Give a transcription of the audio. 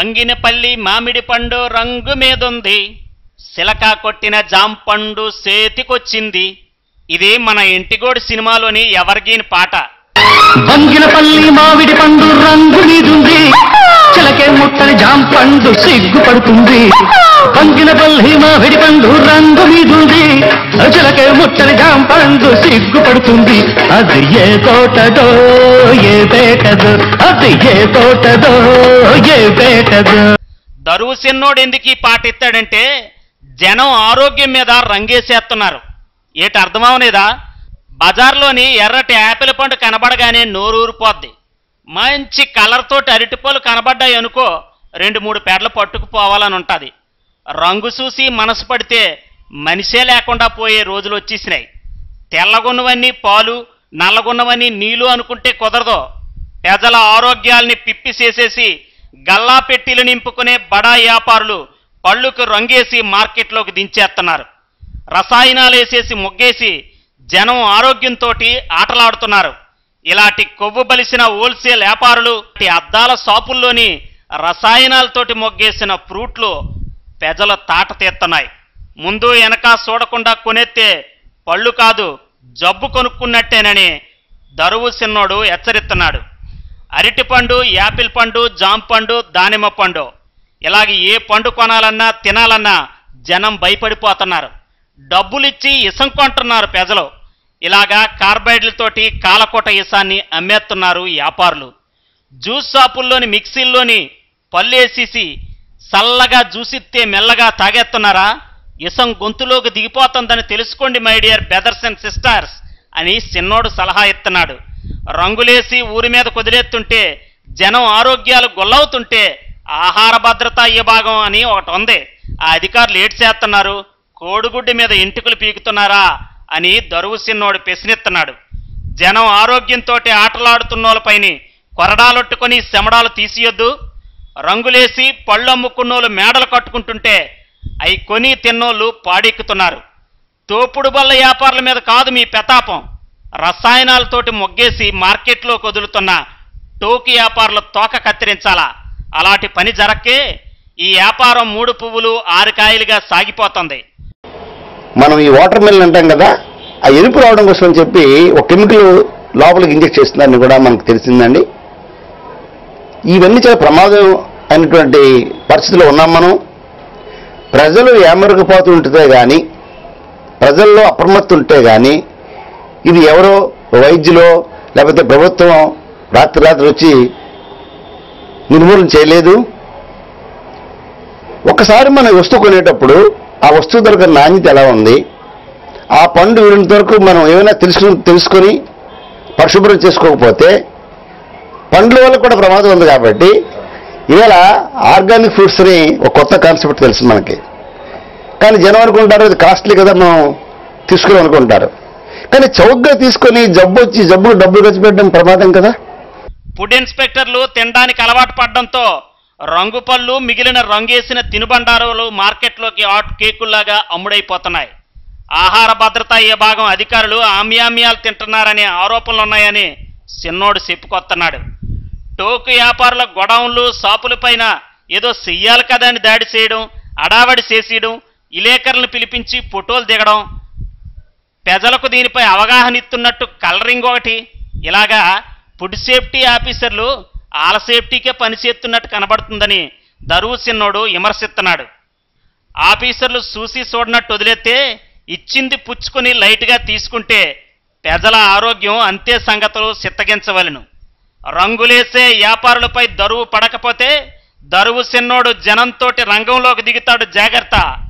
బంగినపల్లి మామిడి పండు రంగు మీదుంది సిలక కొట్టిన జాంపండు సేతికొచ్చింది ఇది మన ఇంటిగోడి సినిమాలోని ఎవర్గీన్ పాట బంగినపల్లి మామిడి పండు రంగు నీదుంది చిలకే ముట్టని జాంపండు సిగ్గుపడుతుంది బంగినపల్లి మామిడి పండు రంగు మీదుంది చిలకే ముట్టని జాంపండు సిగ్గుపడుతుంది అది ఏ తోటదో ఏ పేటదో అది ఏ తోటదో ఏ పేటదో దరువు సిన్నోడు ఎందుకు ఈ పాట ఎత్తాడంటే జనం ఆరోగ్యం మీద రంగేసేస్తున్నారు ఏటి అర్థమవనేదా బజార్లోని ఎర్రటి యాపిల్ పండు కనబడగానే నోరూరిపోద్ది మంచి కలర్ తోటి అరటిపళ్ళు కనబడ్డాయి అనుకో రెండు మూడు పెడలు పట్టుకుపోవాలని ఉంటుంది రంగు చూసి మనసు పడితే మనిషే లేకుండా పోయే రోజులు వచ్చేసినాయి తెల్లగున్నవన్నీ పాలు నల్లగున్నవన్నీ నీళ్లు అనుకుంటే కుదరదు ప్రజల ఆరోగ్యాల్ని పిప్పి చేసేసి గల్లా పెట్టిలు నింపుకునే బడా వ్యాపారులు పళ్ళుకు రంగేసి మార్కెట్లోకి దించేస్తున్నారు రసాయనాలు వేసేసి మొగ్గేసి జనం ఆరోగ్యంతో ఆటలాడుతున్నారు ఇలాంటి కొవ్వు బలిసిన హోల్సేల్ వ్యాపారులు ఈ అద్దాల షాపుల్లోని రసాయనాలతోటి మొగ్గేసిన ఫ్రూట్లు ప్రజల తాట తీస్తున్నాయి ముందు వెనక చూడకుండా కొనెత్తే పళ్ళు కాదు జబ్బు కొనుక్కున్నట్టేనని దరువు సిన్నోడు హెచ్చరిస్తున్నాడు అరటిపండు యాపిల్ పండు జామ పండు దానిమ్మ పండు ఇలాగ ఏ పండు కొనాలన్నా తినాలన్నా జనం భయపడిపోతున్నారు డబ్బులిచ్చి ఇసం కొంటున్నారు ప్రజలు ఇలాగా కార్బైడ్లతోటి కాలకోట ఇసాన్ని అమ్మేస్తున్నారు వ్యాపారులు జ్యూస్ షాపుల్లోని మిక్సీల్లోని పల్లేసేసి చల్లగా జ్యూసిత్తే మెల్లగా తాగేస్తున్నారా ఇసం గొంతులోకి దిగిపోతుందని తెలుసుకోండి my dear brothers and sisters అని చిన్నోడు సలహా ఇస్తున్నాడు రంగులేసి ఊరి మీద కుదిలేస్తుంటే జనం ఆరోగ్యాలు గొల్లవుతుంటే ఆహార భద్రత విభాగం అని ఒకటి ఉంది ఆ అధికారులు ఏడు చేస్తున్నారు కోడిగుడ్డు మీద ఇంటికలు పీకుతున్నారా అని దరువు సిన్నోడు ప్రశ్నిస్తున్నాడు జనం ఆరోగ్యంతో ఆటలాడుతున్నోళ్ళపైని కొరడాలొట్టుకొని శమడాలు తీసియొద్దు రంగులేసి పళ్ళు అమ్ముకున్నోళ్ళు మేడలు కట్టుకుంటుంటే అవి కొని తిన్నోళ్ళు పాడెక్కుతున్నారు తోపుడు బల్ల వ్యాపారుల మీద కాదు మీ పెతాపం రసాయనాలతోటి మొగ్గేసి మార్కెట్లో వదులుతున్న టోకి వ్యాపారుల తోక కత్తిరించాలా అలాంటి పని జరక్కే ఈ వ్యాపారం మూడు పువ్వులు ఆరు కాయలుగా సాగిపోతుంది మనం ఈ వాటర్ మిల్ అంటాం కదా ఆ ఎరుపు రావడం కోసం అని చెప్పి ఒక కెమికల్ లోపలికి ఇంజెక్ట్ చేస్తున్నారని కూడా మనకు తెలిసిందండి ఇవన్నీ చాలా ప్రమాదం అయినటువంటి పరిస్థితిలో ఉన్నాం మనం ప్రజలు ఏమరకపోతూ ఉంటుందే కానీ ప్రజల్లో అప్రమత్తం ఉంటే కానీ ఇది ఎవరో వైద్యులో లేకపోతే ప్రభుత్వం రాత్రి రాత్రి వచ్చి నిర్మూలన చేయలేదు ఒకసారి మనం వస్తువు కొనేటప్పుడు ఆ వస్తువు దొరకని నాణ్యత ఎలా ఉంది ఆ పండు వీరినంత వరకు మనం ఏమైనా తెలుసు తెలుసుకొని పరిశుభ్రం చేసుకోకపోతే పండ్ల వల్ల కూడా ప్రమాదం ఉంది కాబట్టి ఇవాళ ఆర్గానిక్ ఫ్రూట్స్ని ఒక కొత్త కాన్సెప్ట్ తెలుసు మనకి కానీ జనం అనుకుంటారు ఇది కాస్ట్లీ కదా మనం తీసుకుని అనుకుంటారు కానీ చౌకగా తీసుకొని జబ్బు వచ్చి జబ్బు డబ్బులు ఖర్చు పెట్టడం ప్రమాదం కదా ఫుడ్ ఇన్స్పెక్టర్లు తినడానికి అలవాటు పడడంతో రంగు పళ్ళు మిగిలిన రంగేసిన తినుబండారాలు మార్కెట్లోకి హాట్ కేకుల్లాగా అమ్ముడైపోతున్నాయి ఆహార భద్రత ఏ భాగం అధికారులు ఆమ్యామ్యాలు తింటున్నారనే ఆరోపణలు ఉన్నాయని సిన్నోడు చెప్పుకొస్తున్నాడు టోకు వ్యాపారుల గొడౌన్లు షాపులపైన ఏదో చెయ్యాలి కదా అని దాడి చేయడం అడావడి చేసేయడం ఇలేకరులను పిలిపించి ఫోటోలు దిగడం ప్రజలకు దీనిపై అవగాహన ఇస్తున్నట్టు కలరింగ్ ఒకటి ఇలాగా ఫుడ్ సేఫ్టీ ఆఫీసర్లు ఆల సేఫ్టీకే పనిచేస్తున్నట్టు కనబడుతుందని దరువు సిన్నోడు విమర్శిస్తున్నాడు ఆఫీసర్లు చూసి చూడనట్టు వదిలేస్తే ఇచ్చింది పుచ్చుకొని లైట్గా తీసుకుంటే ప్రజల ఆరోగ్యం అంతే సంగతులు చిత్తగించవలను రంగులేసే వ్యాపారులపై దరువు పడకపోతే దరువు సిన్నోడు జనంతోటి రంగంలోకి దిగుతాడు జాగ్రత్త